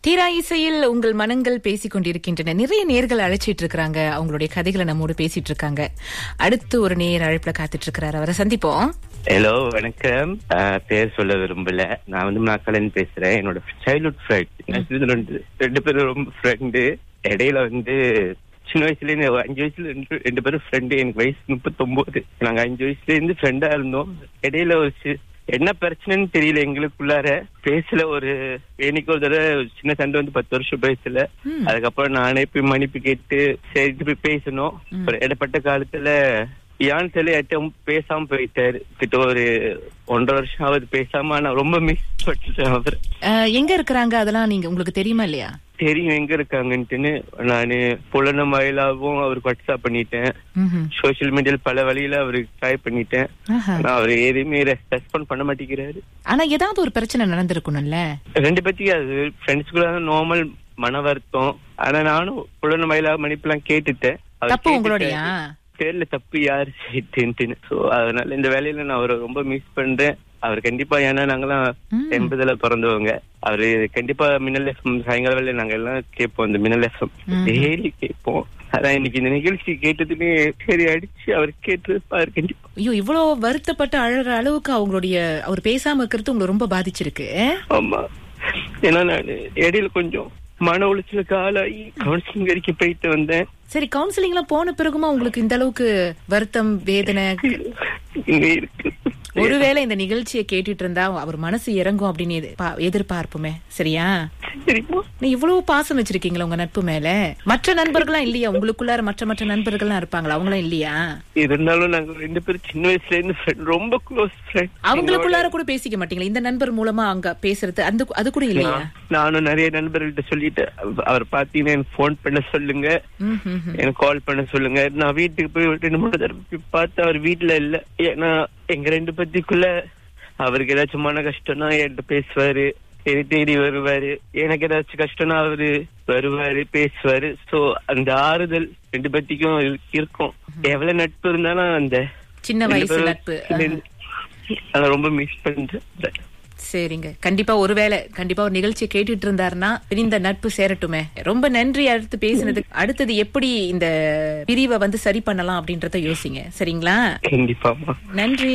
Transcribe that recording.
தீரா இசையில் உங்கள் மனங்கள் பேசிக் கொண்டிருக்கின்றன நிறைய நேர்கள் அழைச்சிட்டு இருக்காங்க அவங்களுடைய கதைகளை நம்மோடு பேசிட்டு இருக்காங்க அடுத்து ஒரு நேர் அழைப்புல காத்துட்டு இருக்கிறாரு அவரை சந்திப்போம் ஹலோ வணக்கம் ஆஹ் பேர் சொல்ல விரும்பல நான் வந்து மக்களன் பேசுறேன் என்னோட சைல்ட்ஹுட் ஃப்ரெண்ட் ரெண்டு ரெண்டு பேரும் ரொம்ப ஃப்ரெண்டு இடையில வந்து சின்ன வயசுல இருந்து ஒரு அஞ்சு வயசுல ரெண்டு ரெண்டு பேரும் ஃப்ரெண்டு எனக்கு வயசு முப்பத்தொன்பது நாங்க அஞ்சு வயசுல இருந்து ஃப்ரெண்டா இருந்தோம் இடையில ஒரு சி- என்ன பிரச்சனைன்னு தெரியல எங்களுக்குள்ளார பேசல ஒரு எனக்கு ஒரு தடவை ஒரு சின்ன சண்டை வந்து பத்து வருஷம் பேசல ம். அதுக்கப்புறம் நானே போய் மன்னிப்பு கேட்டு சரி போய் பேசணும் ஒரு இடைப்பட்ட காலத்துல யான் சில யார்ட்டும் பேசாம போயிட்டாரு கிட்ட ஒரு ஒன்றரை வருஷம் ஆகுது பேசாம ஆனா ரொம்ப மிஸ் பண்ணிட்டேன் அவர் அஹ், எங்க இருக்கிறாங்க அதெல்லாம் நீங்க உங்களுக்கு தெரியுமா இல்லையா தெரியும் எங்க இருக்காங்கன்ட்டுன்னு நானு புலன மயிலாவும் அவருக்கு வாட்ஸ்அப் பண்ணிட்டேன் ம்ஹும். சோசியல் மீடியால பல வழியில அவருக்கு ட்ரை பண்ணிட்டேன் ஆஹா. ஆனா அவர் எதுவுமே ரெஸ்பாண்ட் பண்ண மாட்டேங்கிறாரு ஆனா ஏதாவது ஒரு பிரச்சனை நடந்திருக்கணும்ல ரெண்டு பத்தி அது ஃப்ரெண்ட்ஸ்குள்ள நார்மல் மன வருத்தம் ஆனா நானும் புலன மயிலா மன்னிப்புலாம் கேட்டுட்டேன் அவர் தப்பு உங்களுடையா தெரியல தப்பு யாரு செய்துன்னு சோ அதனால இந்த வேலையில நான் அவரை ரொம்ப மிஸ் பண்றேன் அவர் கண்டிப்பா ஏன்னா நாங்கெல்லாம் ம். எண்பதுல பிறந்தவங்க அவரு கண்டிப்பா மின்னல் எஃப்எம் சாயங்கால வேலை நாங்க எல்லாம் கேட்போம் இந்த மின்னல் எஃப்எம் ம். டெய்லி கேட்போம் அதான் இன்னைக்கு இந்த நிகழ்ச்சி கேட்டதுமே சரி அடிச்சு அவர் கேட்டிருப்பாரு கண்டிப்பா ஐயோ இவ்வளவு வருத்தப்பட்டு அழற அளவுக்கு அவங்களுடைய அவர் பேசாம இருக்கிறது உங்களை ரொம்ப பாதிச்சிருக்கு ஆமா ஏன்னா நான் இடையில கொஞ்சம் மன உளைச்சலுக்கு ஆளாகி கவுன்சிலிங் வரைக்கும் போயிட்டு வந்தேன் சரி கவுன்சிலிங் எல்லாம் போன பிறகுமா உங்களுக்கு இந்த அளவுக்கு வருத்தம் வேதனை இங்க இருக்கு ஒருவேளை இந்த நிகழ்ச்சியை கேட்டுட்டு இருந்தா அவர் மனசு இறங்கும் அப்படின்னு எதிர்- பா- எதிர்பார்ப்புமே சரியா சரிப்பா நீ இவ்வளவு பாசம் வச்சிருக்கீங்களா உங்க நட்பு மேல மற்ற நண்பர்கள்லாம் இல்லையா உங்களுக்குள்ளார மற்ற மற்ற நண்பர்கள்லாம் இருப்பாங்களா அவங்களாம் இல்லையா இருந்தாலும் நாங்க ரெண்டு பேரும் சின்ன வயசுல இருந்து friend, ரொம்ப க்ளோஸ் ஃப்ரெண்ட் அவங்களுக்குள்ளார கூட பேசிக்க மாட்டீங்களா இந்த நண்பர் மூலமா அங்க பேசுறது அந்த அது கூட இல்லையா நானும் நிறைய நண்பர்கள்ட்ட சொல்லிட்டு அவ- அவர் பாத்தீங்கன்னா எனக்கு போன் பண்ண சொல்லுங்க ம், ம், ம். எனக்கு கால் பண்ண சொல்லுங்க நான் வீட்டுக்கு போய் ஒரு ரெண்டு மூணு தடவை போய் பார்த்து அவர் வீட்டுல இல்ல ஏன்னா எங்க ரெண்டு பத்திக்குள்ள அவருக்கு ஏதாச்சும் மன கஷ்டம்னா என்கிட்ட பேசுவாரு என்னை தேடி வருவாரு எனக்கு ஏதாச்சும் கஷ்டம்னா அவரு வருவாரு பேசுவாரு சோ அந்த ஆறுதல் ரெண்டு பத்திக்கும் இரு- இருக்கும் எவ்வளவு நட்பு இருந்தாலும் அந்த சின்ன ரெண்டு வயசு பேரும் நட்பு சின்ன- நான் ரொம்ப மிஸ் பண்றேன் சரிங்க கண்டிப்பா ஒருவேளை கண்டிப்பா ஒரு நிகழ்ச்சியை கேட்டுட்டு இருந்தாருன்னா இந்த நட்பு சேரட்டுமே ரொம்ப நன்றி அடுத்து பேசினதுக்கு அடுத்தது எப்படி இந்த பிரிவை வந்து சரி பண்ணலாம் அப்படின்றத யோசிங்க சரிங்களா கண்டிப்பாமா நன்றி